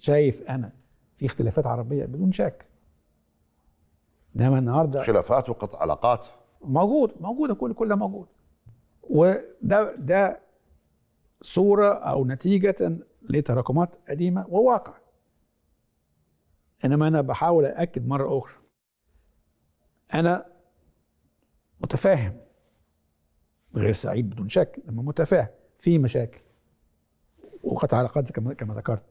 شايف انا في اختلافات عربيه بدون شك انما النهارده خلافات وقطع علاقات موجود موجوده كل كل ده موجود وده ده صوره او نتيجه لتراكمات قديمه وواقع انما انا بحاول ااكد مره اخرى انا متفاهم غير سعيد بدون شك لما متفاهم في مشاكل وقطع علاقات كما كما ذكرت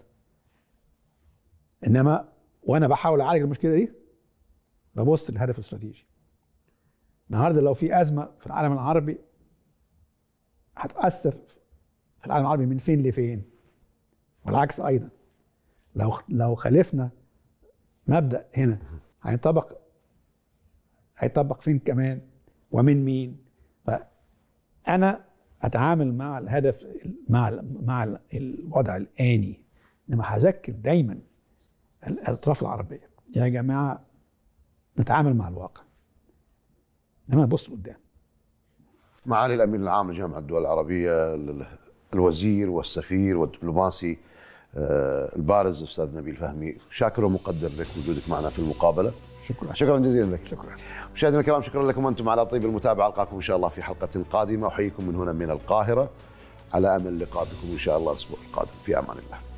انما وانا بحاول اعالج المشكله دي ببص للهدف الاستراتيجي النهارده لو في ازمه في العالم العربي هتاثر في العالم العربي من فين لفين والعكس ايضا لو لو خالفنا مبدا هنا هينطبق هيطبق فين كمان ومن مين فانا اتعامل مع الهدف مع ال مع ال الوضع الاني انما هذكر دايما الاطراف العربيه يا جماعه نتعامل مع الواقع انما نبص قدام معالي الامين العام لجامعه الدول العربيه الوزير والسفير والدبلوماسي آه، البارز استاذ نبيل فهمي شاكر ومقدر لك وجودك معنا في المقابله شكرا شكرا جزيلا لك شكرا مشاهدينا الكرام شكرا لكم انتم على طيب المتابعه القاكم ان شاء الله في حلقه قادمه احييكم من هنا من القاهره على امل اللقاء بكم ان شاء الله الاسبوع القادم في امان الله